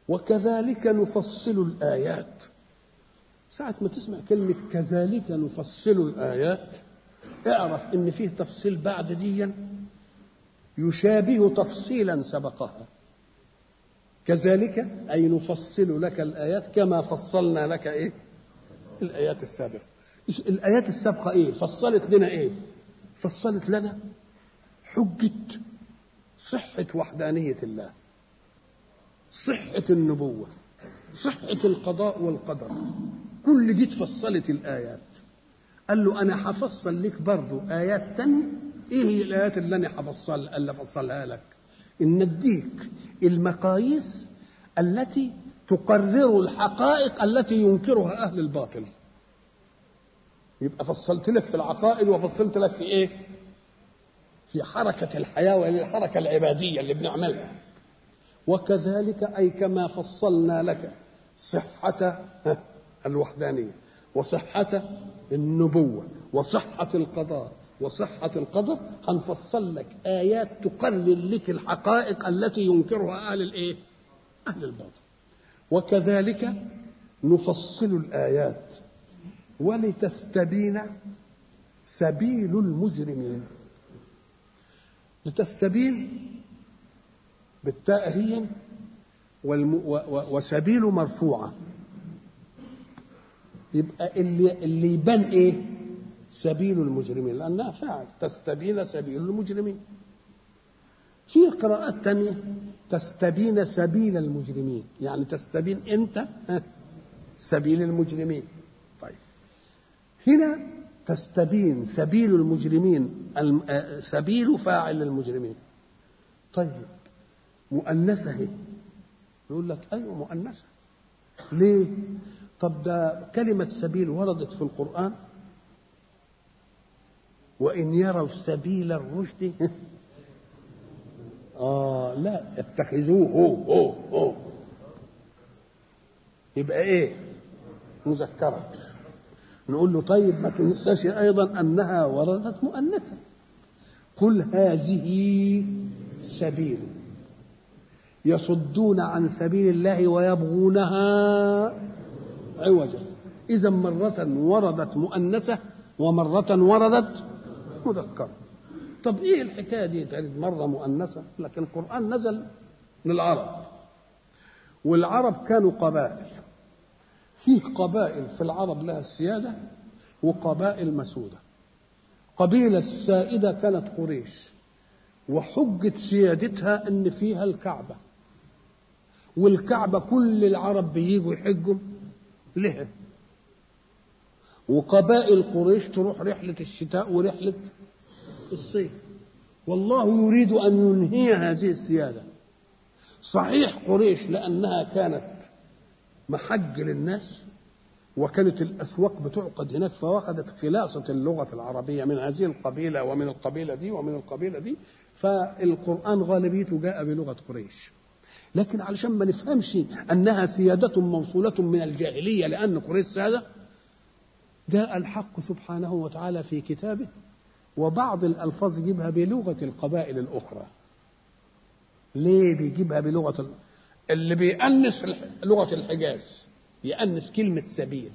وكذلك نفصل الآيات ساعة ما تسمع كلمة كذلك نفصل الآيات اعرف ان فيه تفصيل بعد ديا يشابه تفصيلا سبقها كذلك أي نفصل لك الآيات كما فصلنا لك إيه الآيات السابقة الآيات السابقة إيه فصلت لنا إيه فصلت لنا حجة صحة وحدانية الله صحة النبوة صحة القضاء والقدر كل دي تفصلت الآيات قال له أنا هفصل لك برضو آيات تانية إيه هي الآيات اللي أنا هفصل اللي أفصلها لك إن اديك المقاييس التي تقرر الحقائق التي ينكرها أهل الباطل يبقى فصلت لك في العقائد وفصلت لك في إيه في حركة الحياة وهي الحركة العبادية اللي بنعملها وكذلك أي كما فصلنا لك صحة الوحدانية وصحة النبوة وصحة القضاء وصحة القدر هنفصل لك آيات تقرر لك الحقائق التي ينكرها أهل الإيه؟ أهل الباطل وكذلك نفصل الآيات ولتستبين سبيل المجرمين لتستبين بالتاء هي والم... و... و... وسبيل مرفوعة يبقى اللي اللي يبان ايه؟ سبيل المجرمين لأنها فاعل تستبين سبيل المجرمين في قراءات تانية تستبين سبيل المجرمين يعني تستبين أنت سبيل المجرمين طيب هنا تستبين سبيل المجرمين سبيل فاعل المجرمين طيب مؤنثة هي يقول لك أيوة مؤنثة ليه؟ طب ده كلمة سبيل وردت في القرآن وإن يروا سبيل الرشد آه لا اتخذوه هو هو هو يبقى إيه؟ مذكرة نقول له طيب ما تنساش أيضا أنها وردت مؤنثة قل هذه سبيل يصدون عن سبيل الله ويبغونها عوجا إذا مرة وردت مؤنثة ومرة وردت مذكرة طب ايه الحكايه دي تريد مره مؤنثه لكن القران نزل للعرب والعرب كانوا قبائل فيه قبائل في العرب لها السياده وقبائل مسوده قبيله السائده كانت قريش وحجة سيادتها ان فيها الكعبة والكعبة كل العرب بيجوا يحجوا لها وقبائل قريش تروح رحلة الشتاء ورحلة الصيف والله يريد أن ينهي هذه السيادة صحيح قريش لأنها كانت محج للناس وكانت الأسواق بتعقد هناك فواخدت خلاصة اللغة العربية من هذه القبيلة ومن القبيلة دي ومن القبيلة دي فالقرآن غالبيته جاء بلغة قريش لكن علشان ما نفهمش أنها سيادة موصولة من الجاهلية لأن قريش سادة جاء الحق سبحانه وتعالى في كتابه وبعض الألفاظ يجيبها بلغة القبائل الأخرى ليه بيجيبها بلغة ال... اللي بيأنس لغة الحجاز يأنس كلمة سبيل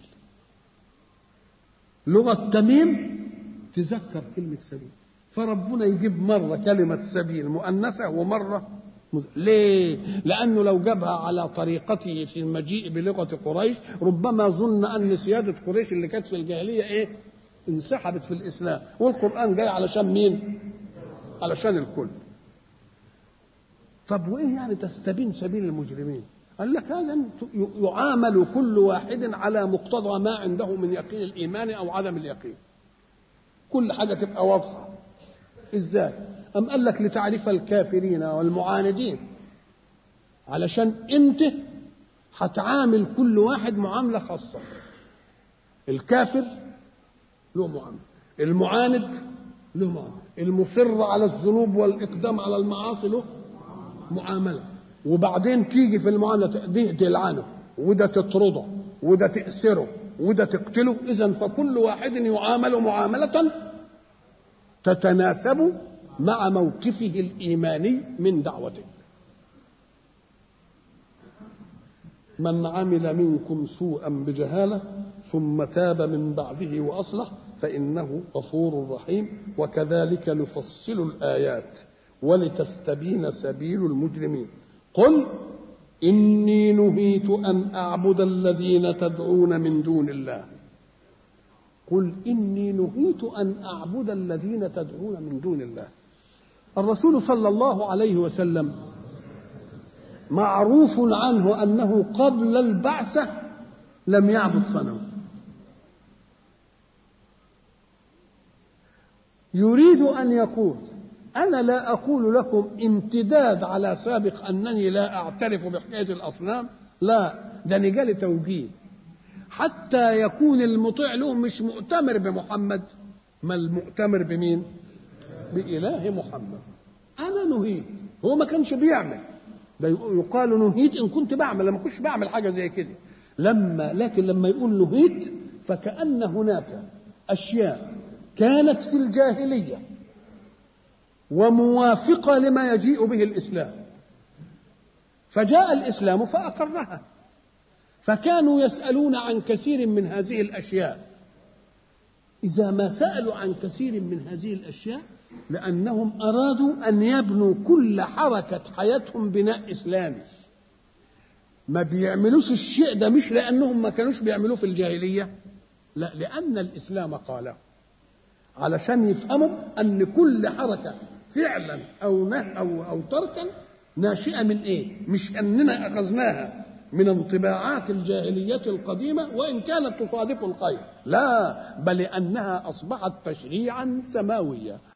لغة تميم تذكر كلمة سبيل فربنا يجيب مرة كلمة سبيل مؤنثة ومرة مز... ليه؟ لأنه لو جابها على طريقته في المجيء بلغة قريش ربما ظن أن سيادة قريش اللي كانت في الجاهلية إيه؟ انسحبت في الإسلام والقرآن جاي علشان مين؟ علشان الكل طب وإيه يعني تستبين سبيل المجرمين؟ قال لك هذا يعامل كل واحد على مقتضى ما عنده من يقين الإيمان أو عدم اليقين كل حاجة تبقى واضحة ازاي أم قال لك لتعرف الكافرين والمعاندين علشان انت هتعامل كل واحد معاملة خاصة الكافر له معاملة المعاند له معاملة المصر على الذنوب والإقدام على المعاصي له معاملة وبعدين تيجي في المعاملة دي تلعنه وده تطرده وده تأسره وده تقتله إذا فكل واحد يعامل معاملة تتناسب مع موقفه الايماني من دعوته من عمل منكم سوءا بجهالة ثم تاب من بعده وأصلح فإنه غفور رحيم وكذلك نفصل الآيات ولتستبين سبيل المجرمين قل إني نهيت أن أعبد الذين تدعون من دون الله قل إني نهيت أن أعبد الذين تدعون من دون الله الرسول صلى الله عليه وسلم معروف عنه أنه قبل البعثة لم يعبد صنم يريد أن يقول أنا لا أقول لكم امتداد على سابق أنني لا أعترف بحكاية الأصنام لا ده نجالي توجيه حتى يكون المطيع له مش مؤتمر بمحمد ما المؤتمر بمين بإله محمد أنا نهيت هو ما كانش بيعمل ده يقال نهيت إن كنت بعمل لما كنتش بعمل حاجة زي كده لما لكن لما يقول نهيت فكأن هناك أشياء كانت في الجاهلية وموافقة لما يجيء به الإسلام فجاء الإسلام فأقرها فكانوا يسألون عن كثير من هذه الأشياء إذا ما سألوا عن كثير من هذه الأشياء لأنهم أرادوا أن يبنوا كل حركة حياتهم بناء إسلامي ما بيعملوش الشيء ده مش لأنهم ما كانوش بيعملوه في الجاهلية لا لأن الإسلام قاله علشان يفهموا أن كل حركة فعلا أو نه أو أو تركا ناشئة من إيه؟ مش أننا أخذناها من انطباعات الجاهلية القديمة وإن كانت تصادف الخير لا بل أنها أصبحت تشريعا سماويا